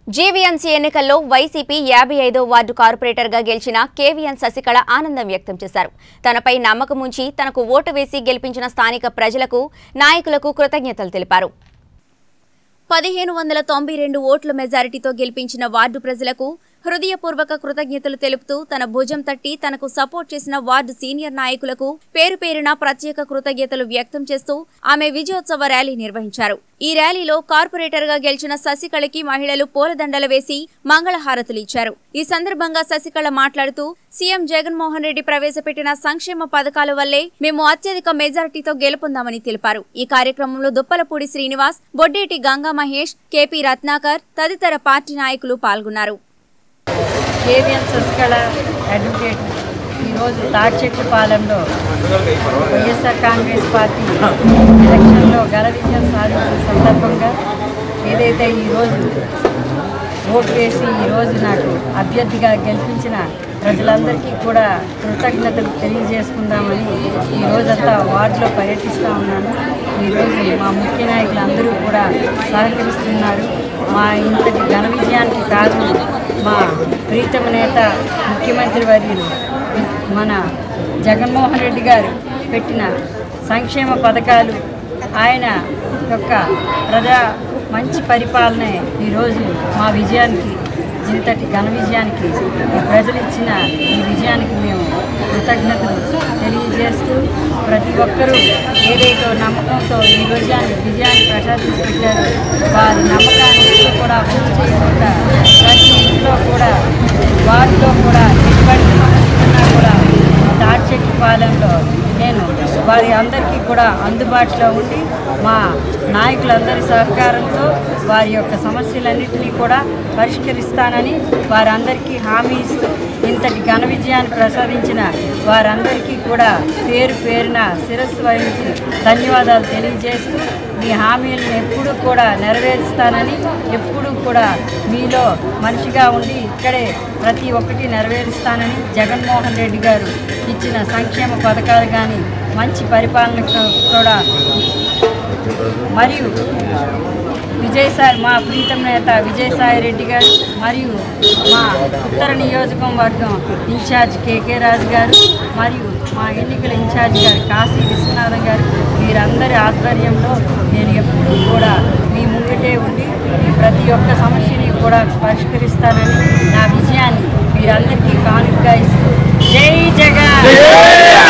GVMC ఎన్నికల్లో YCP యాభై ఐదో వార్డు కార్పొరేటర్గా గెలిచిన కేవీఎన్ శశికళ ఆనందం వ్యక్తం చేశారు తనపై నమ్మకం ఉంచి తనకు ఓటు వేసి గెలిపించిన స్థానిక ప్రజలకు నాయకులకు కృతజ్ఞతలు తెలిపారు పదిహేను వందల తొంభై రెండు ఓట్ల మెజారిటీతో గెలిపించిన వార్డు ప్రజలకు హృదయపూర్వక కృతజ్ఞతలు తెలుపుతూ తన భుజం తట్టి తనకు సపోర్ట్ చేసిన వార్డు సీనియర్ నాయకులకు పేరు పేరున ప్రత్యేక కృతజ్ఞతలు వ్యక్తం చేస్తూ ఆమె విజయోత్సవ ర్యాలీ నిర్వహించారు ఈ ర్యాలీలో కార్పొరేటర్ గా గెలిచిన శశికళకి మహిళలు పూలదండలు వేసి మంగళహారతులు ఇచ్చారు ఈ సందర్భంగా శశికళ మాట్లాడుతూ సీఎం జగన్మోహన్ రెడ్డి ప్రవేశపెట్టిన సంక్షేమ పథకాల వల్లే మేము అత్యధిక మెజారిటీతో గెలుపొందామని తెలిపారు ఈ కార్యక్రమంలో దుప్పలపూడి శ్రీనివాస్ బొడ్డేటి గంగా మహేష్ కేపీ రత్నాకర్ తదితర పార్టీ నాయకులు పాల్గొన్నారు కేవీఎన్ శశికళ అడ్వకేట్ ఈరోజు తాడ్చెట్టుపాలెంలో వైఎస్ఆర్ కాంగ్రెస్ పార్టీ ఎలక్షన్లో ఘన విజయం సాధించిన సందర్భంగా ఏదైతే ఈరోజు ఓటు వేసి ఈరోజు నాకు అభ్యర్థిగా గెలిపించిన ప్రజలందరికీ కూడా కృతజ్ఞతలు తెలియజేసుకుందామని ఈ రోజంతా వార్డులో పర్యటిస్తూ ఉన్నాను ఈరోజు మా ముఖ్య నాయకులు అందరూ కూడా సహకరిస్తున్నారు మా ఇంతటి ఘన విజయానికి కారణం మా ప్రీతమ నేత ముఖ్యమంత్రి వర్యులు మన జగన్మోహన్ రెడ్డి గారు పెట్టిన సంక్షేమ పథకాలు ఆయన యొక్క ప్రజా మంచి పరిపాలనే ఈరోజు మా విజయానికి ఇంతటి ఘన విజయానికి ఈ ప్రజలు ఇచ్చిన ఈ విజయానికి మేము కృతజ్ఞతలు తెలియజేస్తూ ప్రతి ఒక్కరూ ఏదైతే నమ్మకంతో ఈ విజయాన్ని విజయాన్ని ప్రసాదించి పెట్టారో వారి నమ్మకాన్ని ఎప్పుడు కూడా పూర్తి చేయకుండా ప్రతి ఇంట్లో కూడా వారిలో కూడా ఎటువంటి సమస్య ఉన్నా కూడా తాడ్చెట్టు పాలెంలో నేను వారి అందరికీ కూడా అందుబాటులో ఉండి మా నాయకులందరి సహకారంతో వారి యొక్క సమస్యలన్నింటినీ కూడా పరిష్కరిస్తానని వారందరికీ హామీ ఇస్తూ ఇంతటి ఘన విజయాన్ని ప్రసాదించిన వారందరికీ కూడా పేరు పేరున శిరస్సు వహించి ధన్యవాదాలు తెలియజేస్తూ మీ హామీలను ఎప్పుడూ కూడా నెరవేరుస్తానని ఎప్పుడూ కూడా మీలో మనిషిగా ఉండి ఇక్కడే ప్రతి ఒక్కటి నెరవేరుస్తానని జగన్మోహన్ రెడ్డి గారు ఇచ్చిన సంక్షేమ పథకాలు కానీ మంచి పరిపాలన కూడా మరియు విజయసాయి మా ప్రీతం నేత విజయసాయి రెడ్డి గారు మరియు మా ఉత్తర నియోజకవర్గం ఇన్ఛార్జ్ కేకే రాజు గారు మరియు మా ఎన్నికల ఇన్ఛార్జ్ గారు కాశీ విశ్వనాథం గారు వీరందరి ఆధ్వర్యంలో నేను ఎప్పుడూ కూడా మీ ముంగటే ఉండి మీ ప్రతి ఒక్క సమస్యని కూడా పరిష్కరిస్తానని నా విజయాన్ని మీరందరికీ కానుకగా ఇస్తూ జై జగన్